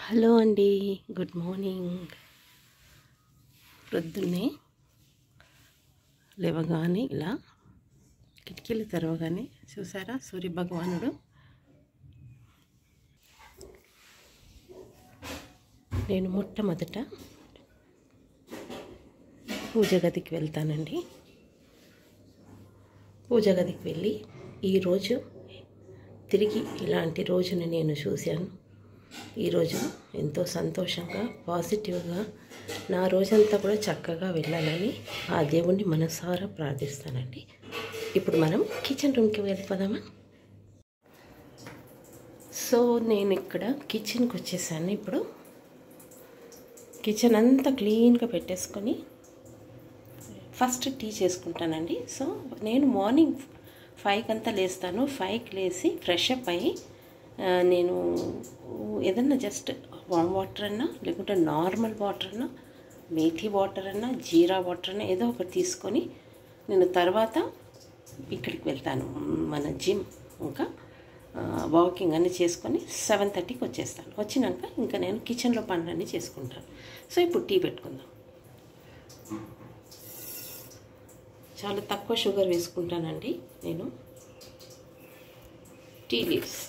Hello అండి good morning ప్రొద్దున్నే లేవగానే ఇలా కిటికీలు తెరవగానే చూసారా సూర్య భగవానుడు నేను మొట్టమొదట పూజ గదికి వెళ్తానండి పూజ గదికి వెళ్ళి ఈరోజు తిరిగి ఇలాంటి రోజుని నేను చూశాను ఈరోజు ఎంతో సంతోషంగా పాజిటివ్గా నా రోజంతా కూడా చక్కగా వెళ్ళాలని ఆ దేవుణ్ణి మనసారా ప్రార్థిస్తానండి ఇప్పుడు మనం కిచెన్ రూమ్కి వెళ్ళిపోదామా సో నేను ఇక్కడ కిచెన్కి వచ్చేసాను ఇప్పుడు కిచెన్ అంతా క్లీన్గా పెట్టేసుకొని ఫస్ట్ టీ చేసుకుంటానండి సో నేను మార్నింగ్ ఫైవ్కి అంతా లేస్తాను ఫైవ్కి లేచి ఫ్రెష్ అప్ అయ్యి ఆ, నేను ఏదన్నా జస్ట్ వామ్ వాటర్ అన్నా లేకుంటే నార్మల్ వాటర్ అన్నా మేథీ వాటర్ అన్నా జీరా వాటర్ అన్నా ఏదో ఒకటి తీసుకొని నేను తర్వాత ఇక్కడికి వెళ్తాను మన జిమ్ ఇంకా వాకింగ్ అన్నీ చేసుకొని సెవెన్ థర్టీకి వచ్చేస్తాను వచ్చినాక ఇంకా నేను కిచెన్లో పనులన్నీ చేసుకుంటాను సో ఇప్పుడు టీ పెట్టుకుందాం చాలా తక్కువ షుగర్ వేసుకుంటానండి నేను టీ లీవ్స్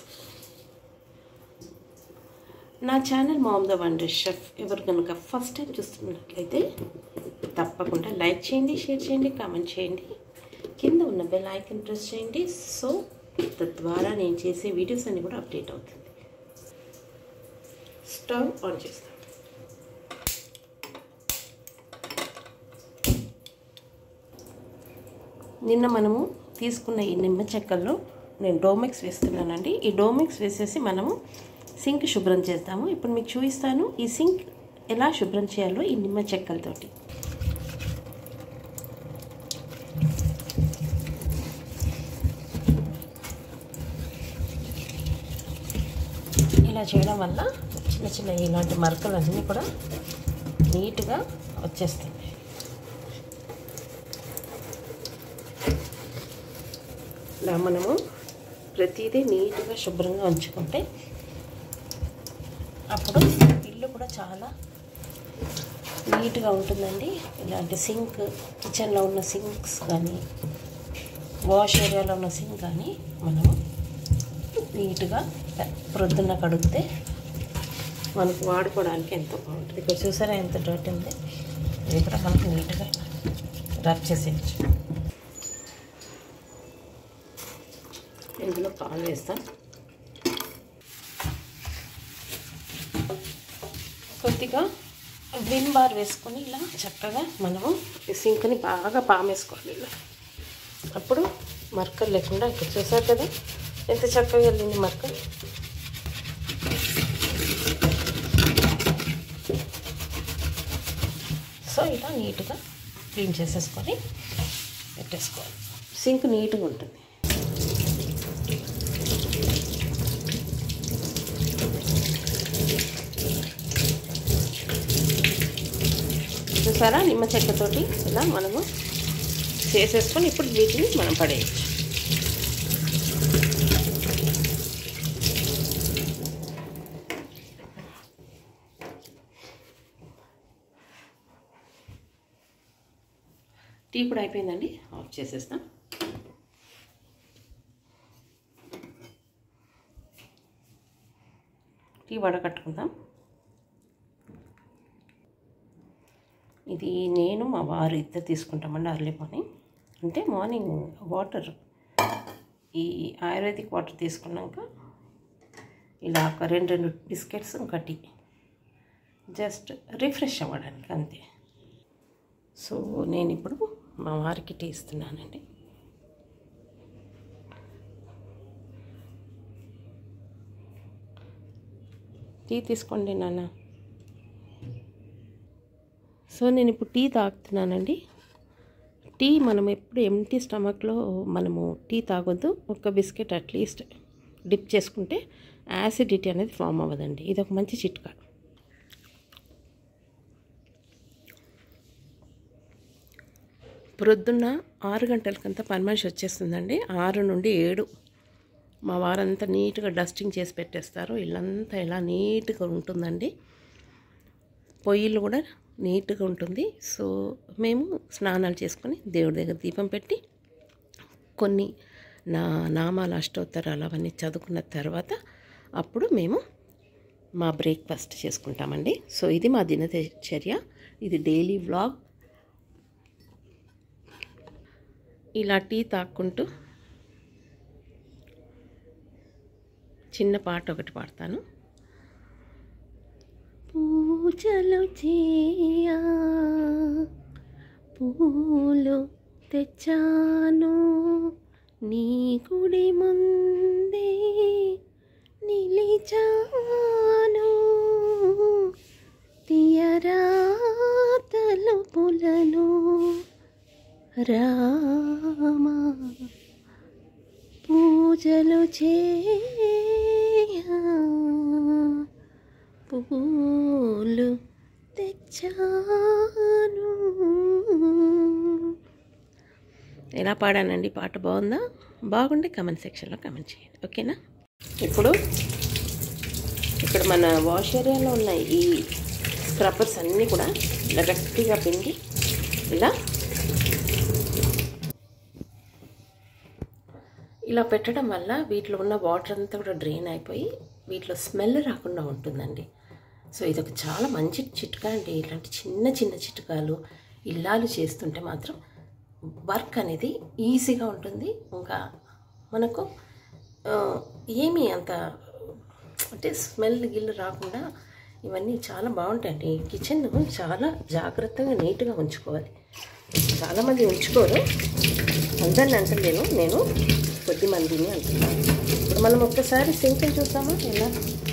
నా channel mom the wonder chef ఎవరు కనుక ఫస్ట్ టైం చూస్తున్నట్లయితే తప్పకుండా లైక్ చేయండి షేర్ చేయండి కామెంట్ చేయండి కింద ఉన్న బెల్ ఐకన్ ప్రెస్ చేయండి సో తద్వారా నేను చేసే వీడియోస్ అన్నీ కూడా అప్డేట్ అవుతుంది స్టవ్ ఆన్ చేస్తాను నిన్న మనము తీసుకున్న ఈ నిమ్మ చెక్కల్లో నేను డోమిక్స్ వేస్తున్నానండి ఈ డోమిక్స్ వేసేసి మనము సింక్ శుభ్రం చేద్దాము ఇప్పుడు మీకు చూపిస్తాను ఈ సింక్ ఎలా శుభ్రం చేయాలో ఈ నిమ్మ చెక్కలతోటి ఇలా చేయడం వల్ల చిన్న చిన్న ఇలాంటి మరకలన్నీ కూడా నీట్గా వచ్చేస్తాయి ఇలా మనము ప్రతిదీ నీట్గా శుభ్రంగా ఉంచుకుంటే అప్పుడు ఇల్లు కూడా చాలా నీట్గా ఉంటుందండి ఇలాంటి సింక్ కిచెన్లో ఉన్న సింక్స్ కానీ వాష్ ఏరియాలో ఉన్న సింక్ కానీ మనము నీట్గా ప్రొద్దున్న కడిగితే మనకు వాడుకోవడానికి ఎంతో బాగుంటుంది ఇక్కడ చూసారా ఎంత డర్ట్ ఉంది ఇది కూడా మనకు నీట్గా రబ్ చేసేయచ్చు ఇందులో పాలు వేస్తాం కొద్దిగా విమ్ బార్ వేసుకొని ఇలా చక్కగా మనము ఈ సింక్ని బాగా పామేసుకోవాలి ఇలా అప్పుడు మరకలు లేకుండా ఇక్కడ చూసారు కదా ఎంత చక్కగా వెళ్ళింది మరకలు సో ఇలా నీట్గా క్లీన్ చేసేసుకొని పెట్టేసుకోవాలి సింక్ నీట్గా ఉంటుంది చూసారా నిమ్మ చెక్కతోటి ఇలా మనము చేసేసుకొని ఇప్పుడు వీటిని మనం పడేయచ్చు టీ కూడా అయిపోయిందండి ఆఫ్ చేసేస్తాం టీ వడకట్టుకుందాం ఇది నేను మా వారు ఇద్దరు తీసుకుంటామండి అర్లీ మార్నింగ్ అంటే మార్నింగ్ వాటర్ ఈ ఆయుర్వేదిక్ వాటర్ తీసుకున్నాక ఇలా ఒక రెండు రెండు బిస్కెట్స్ ఇంకా టీ జస్ట్ రిఫ్రెష్ అవ్వడానికి అంతే సో నేను ఇప్పుడు మా వారికి టీ ఇస్తున్నానండి టీ తీసుకోండి నాన్న సో నేను ఇప్పుడు టీ తాగుతున్నానండి టీ మనం ఎప్పుడు ఎంటీ స్టమక్లో మనము టీ తాగొద్దు ఒక బిస్కెట్ అట్లీస్ట్ డిప్ చేసుకుంటే యాసిడిటీ అనేది ఫామ్ అవ్వదండి ఇది ఒక మంచి చిట్కా ప్రొద్దున్న ఆరు గంటలకంతా పని మనిషి వచ్చేస్తుందండి ఆరు నుండి ఏడు మా వారంతా నీట్గా డస్టింగ్ చేసి పెట్టేస్తారు ఇల్లంతా ఇలా నీట్గా ఉంటుందండి పొయ్యిలు కూడా నీట్గా ఉంటుంది సో మేము స్నానాలు చేసుకొని దేవుడి దగ్గర దీపం పెట్టి కొన్ని నా నామాల అష్టోత్తరాలు అవన్నీ చదువుకున్న తర్వాత అప్పుడు మేము మా బ్రేక్ఫాస్ట్ చేసుకుంటామండి సో ఇది మా దినచర్య ఇది డైలీ వ్లాగ్ ఇలా టీ తాక్కుంటూ చిన్న పాట ఒకటి పాడతాను పూజలు చేయా పూలు తెచ్చాను నీ గుడి ముందే నిలిచాను తీయరా తలుపులను రామా పూజలు చేయా పూలు తెచ్చాను ఎలా పాడానండి పాట బాగుందా బాగుంటే కమెంట్ సెక్షన్లో కమెంట్ చేయండి ఓకేనా ఇప్పుడు ఇప్పుడు మన వాష్ ఏరియాలో ఉన్న ఈ స్క్రబ్బర్స్ అన్నీ కూడా ఇలా గట్టిగా పిండి ఇలా ఇలా పెట్టడం వల్ల వీటిలో ఉన్న వాటర్ అంతా కూడా డ్రైన్ అయిపోయి వీటిలో స్మెల్ రాకుండా ఉంటుందండి సో ఇది ఒక చాలా మంచి చిట్కా అండి ఇలాంటి చిన్న చిన్న చిట్కాలు ఇల్లాలు చేస్తుంటే మాత్రం వర్క్ అనేది ఈజీగా ఉంటుంది ఇంకా మనకు ఆ, ఏమీ అంత అంటే స్మెల్ గిల్లు రాకుండా ఇవన్నీ చాలా బాగుంటాయండి కిచెన్ చాలా జాగ్రత్తగా నీట్గా ఉంచుకోవాలి చాలామంది ఉంచుకోరు అందరిని అంటలేను నేను కొద్ది మందిని అంటున్నాను ఇప్పుడు మనం ఒక్కసారి సింక్ని చూద్దామా ఎలా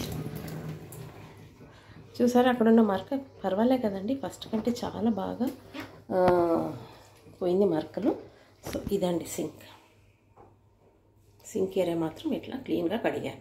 చూసారా అక్కడ ఉన్న మరక పర్వాలే కదండి ఫస్ట్ కంటే చాలా బాగా ఆ, పోయింది మరకలు సో ఇదండి సింక్ సింక్ ఏరియా మాత్రం ఇట్లా క్లీన్గా కడిగాను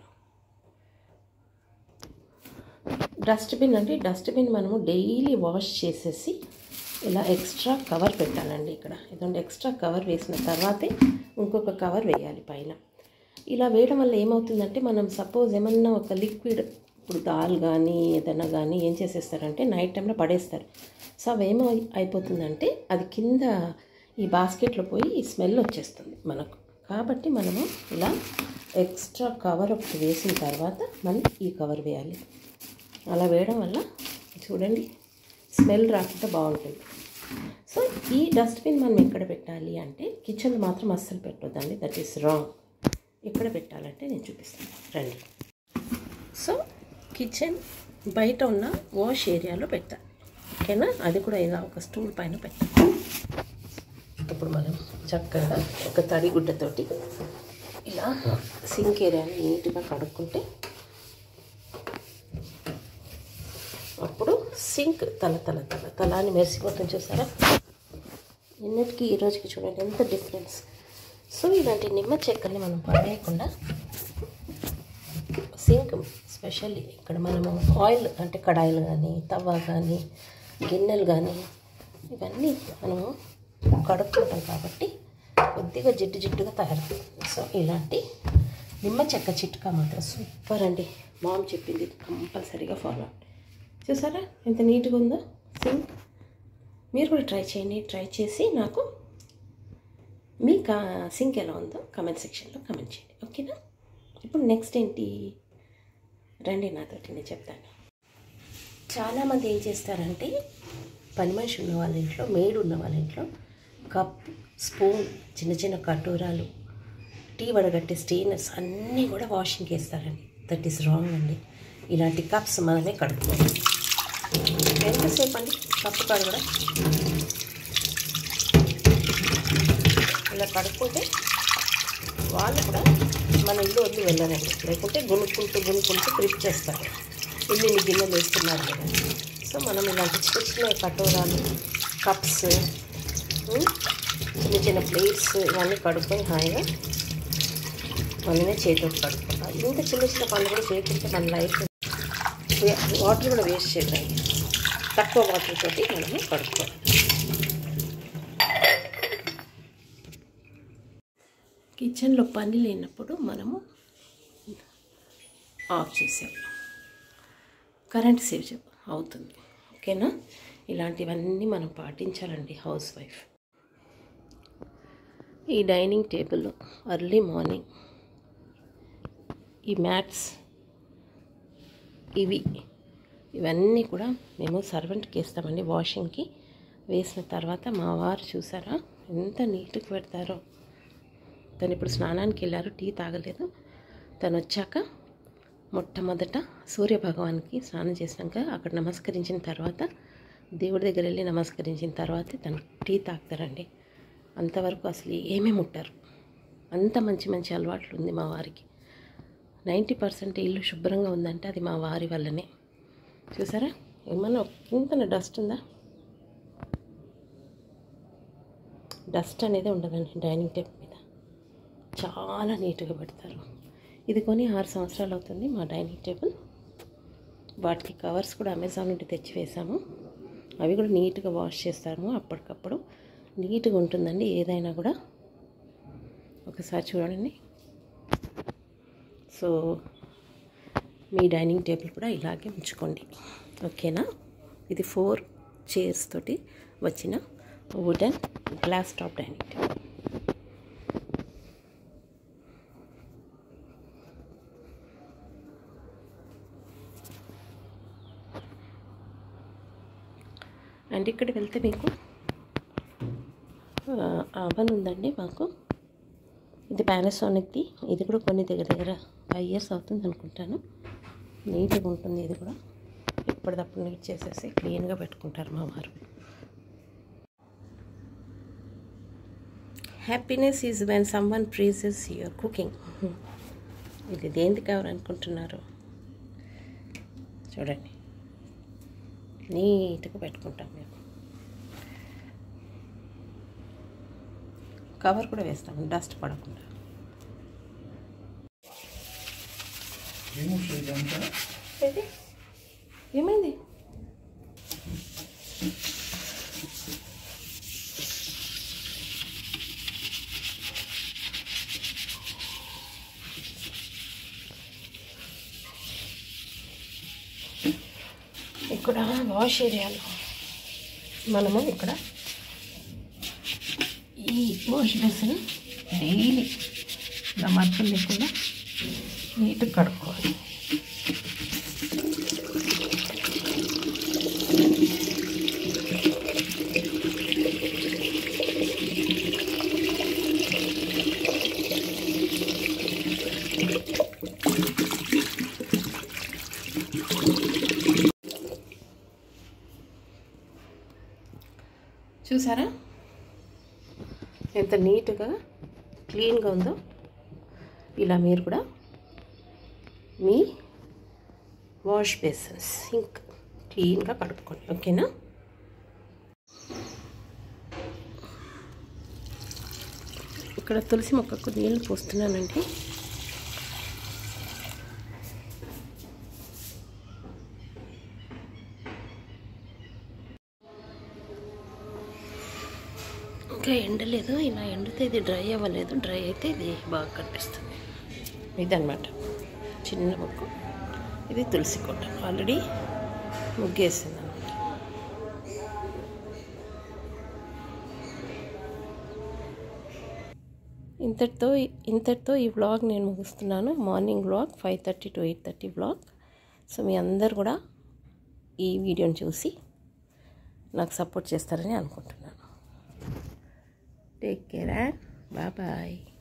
డస్ట్బిన్ అండి డస్ట్బిన్ మనము డైలీ వాష్ చేసేసి ఇలా ఎక్స్ట్రా కవర్ పెట్టాలండి ఇక్కడ ఇదండి ఎక్స్ట్రా కవర్ వేసిన తర్వాతే ఇంకొక కవర్ వేయాలి పైన ఇలా వేయడం వల్ల ఏమవుతుందంటే మనం సపోజ్ ఏమన్నా ఒక లిక్విడ్ ఇప్పుడు దాల్ కానీ ఏదైనా కానీ ఏం చేసేస్తారంటే నైట్ టైంలో పడేస్తారు సో అవి ఏమో అయిపోతుందంటే అది కింద ఈ బాస్కెట్లో పోయి ఈ స్మెల్ వచ్చేస్తుంది మనకు కాబట్టి మనము ఇలా ఎక్స్ట్రా కవర్ ఒకటి వేసిన తర్వాత మళ్ళీ ఈ కవర్ వేయాలి అలా వేయడం వల్ల చూడండి స్మెల్ రాకుండా బాగుంటుంది సో ఈ డస్ట్బిన్ మనం ఎక్కడ పెట్టాలి అంటే కిచెన్ మాత్రం అస్సలు పెట్టొద్దండి దట్ ఈస్ రాంగ్ ఎక్కడ పెట్టాలంటే నేను చూపిస్తాను రండి సో కిచెన్ బయట ఉన్న వాష్ ఏరియాలో పెట్టాలి ఓకేనా అది కూడా ఇలా ఒక స్టూల్ పైన పెట్టాలి ఇప్పుడు మనం చక్కగా ఒక తడి గుడ్డతోటి ఇలా సింక్ ఏరియాని నీట్గా కడుక్కుంటే అప్పుడు సింక్ తల తల తల తల అని మెరిసిపోతుంది చూసారా నిన్నటికి ఈ రోజుకి చూడండి ఎంత డిఫరెన్స్ సో ఇలాంటి నిమ్మ చెక్కల్ని మనం పడేయకుండా సింక్ స్పెషల్లీ ఇక్కడ మనము ఆయిల్ అంటే కడాయిలు కానీ తవ్వ కానీ గిన్నెలు కానీ ఇవన్నీ మనము కడుక్కుంటాం కాబట్టి కొద్దిగా జిడ్డు జిడ్డుగా తయారవుతుంది సో ఇలాంటి నిమ్మ చెక్క చిట్కా మాత్రం సూపర్ అండి మామ్ చెప్పింది కంపల్సరీగా ఫాలో అవ్వండి చూసారా ఎంత నీట్గా ఉందో సింక్ మీరు కూడా ట్రై చేయండి ట్రై చేసి నాకు మీ కా సింక్ ఎలా ఉందో కమెంట్ సెక్షన్లో కమెంట్ చేయండి ఓకేనా ఇప్పుడు నెక్స్ట్ ఏంటి రండి నాతోటి నేను చెప్తాను చాలామంది ఏం చేస్తారంటే పని మనిషి ఉన్న వాళ్ళ ఇంట్లో మేడ్ ఉన్న వాళ్ళ ఇంట్లో కప్ స్పూన్ చిన్న చిన్న కటోరాలు టీ వడగట్టే స్టెయినర్స్ అన్నీ కూడా వాషింగ్కి వేస్తారండి దట్ ఈస్ రాంగ్ అండి ఇలాంటి కప్స్ మనమే కడుక్కోవాలి ఎంతసేపు అండి కప్పు కడగడం ఇలా కడుక్కుంటే వాళ్ళు కూడా మన ఇల్లు వదిలి వెళ్ళరండి లేకుంటే గునుక్కుంటూ గునుక్కుంటూ ట్రిప్ చేస్తారు ఇల్లు ఇన్ని గిన్నెలు వేస్తున్నారు కదా సో మనం ఇలాంటి చిన్న చిన్న కటోరాలు కప్స్ ఉమ్, చిన్న చిన్న ప్లేట్స్ ఇవన్నీ కడుక్కొని హాయిగా మనమే చేతితో కడుక్కోవాలి ఇంత చిన్న చిన్న పనులు కూడా చేయకుంటే మన లైఫ్ వాటర్ కూడా వేస్ట్ చేద్దాం తక్కువ వాటర్ తోటి మనము కడుక్కోవాలి కిచెన్లో పని లేనప్పుడు మనము ఆఫ్ చేసేవాళ్ళం కరెంట్ సేవ్ చే అవుతుంది ఓకేనా ఇలాంటివన్నీ మనం పాటించాలండి హౌస్ వైఫ్ ఈ డైనింగ్ టేబుల్ ఎర్లీ మార్నింగ్ ఈ మ్యాట్స్ ఇవి ఇవన్నీ కూడా మేము సర్వెంట్కి వేస్తామండి వాషింగ్కి వేసిన తర్వాత మా వారు చూసారా ఎంత నీట్గా పెడతారో తను ఇప్పుడు స్నానానికి వెళ్ళారు టీ తాగలేదు తను వచ్చాక మొట్టమొదట సూర్య భగవాన్కి స్నానం చేసినాక అక్కడ నమస్కరించిన తర్వాత దేవుడి దగ్గర వెళ్ళి నమస్కరించిన తర్వాత తను టీ తాగుతారండి అంతవరకు అసలు ఏమీ ముట్టారు అంత మంచి మంచి అలవాట్లు ఉంది మా వారికి నైంటీ పర్సెంట్ ఇల్లు శుభ్రంగా ఉందంటే అది మా వారి వల్లనే చూసారా ఏమన్నా ఇంత డస్ట్ ఉందా డస్ట్ అనేది ఉండదండి డైనింగ్ టేబుల్ మీద చాలా నీట్గా పెడతారు ఇది కొని ఆరు సంవత్సరాలు అవుతుంది మా డైనింగ్ టేబుల్ వాటికి కవర్స్ కూడా అమెజాన్ నుండి తెచ్చి వేసాము అవి కూడా నీట్గా వాష్ చేస్తాము అప్పటికప్పుడు నీట్గా ఉంటుందండి ఏదైనా కూడా ఒకసారి చూడండి సో మీ డైనింగ్ టేబుల్ కూడా ఇలాగే ఉంచుకోండి ఓకేనా ఇది ఫోర్ చైర్స్ తోటి వచ్చిన wooden glass top dining table and ఇక్కడ వెళ్తే మీకు అవన్ ఉందండి మాకు ఇది పానాసోనిక్ది ఇది కూడా కొన్ని దగ్గర దగ్గర ఫైవ్ ఇయర్స్ అవుతుంది అనుకుంటాను నీట్గా ఉంటుంది ఇది కూడా ఎప్పటిదప్పుడు నీట్ చేసేసి క్లీన్గా పెట్టుకుంటారు మా వారు happiness is when someone praises your cooking ఇది దేనికి కావాలనుకుంటున్నారు చూడండి నీట్గా పెట్టుకుంటాం మేము కవర్ కూడా వేస్తాము డస్ట్ పడకుండా ఏది? ఏమైంది ఇక్కడ వాష్ ఏరియాలో మనము ఇక్కడ ఈ వాష్ బేసిన్ డైలీ ఇలా మరకలు లేకుండా నీట్గా కడుక్కోవాలి చూసారా ఎంత నీట్గా క్లీన్గా ఉందో ఇలా మీరు కూడా మీ వాష్ బేసిన్ సింక్ క్లీన్గా కడుక్కోండి ఓకేనా ఇక్కడ తులసి మొక్కకు నీళ్ళు పోస్తున్నానండి ఇంకా ఎండలేదు ఇలా ఎండితే ఇది డ్రై అవ్వలేదు డ్రై అయితే ఇది బాగా కనిపిస్తుంది ఇదన్నమాట చిన్న ముక్కు ఇది తులసి కోట ఆల్రెడీ ముగ్గేసింది అనమాట ఇంతటితో ఇంతటితో ఈ వ్లాగ్ నేను ముగిస్తున్నాను morning vlog five thirty to eight thirty vlog so మీ అందరు కూడా ఈ వీడియోని చూసి నాకు సపోర్ట్ చేస్తారని అనుకుంటున్నాను Take care and bye bye.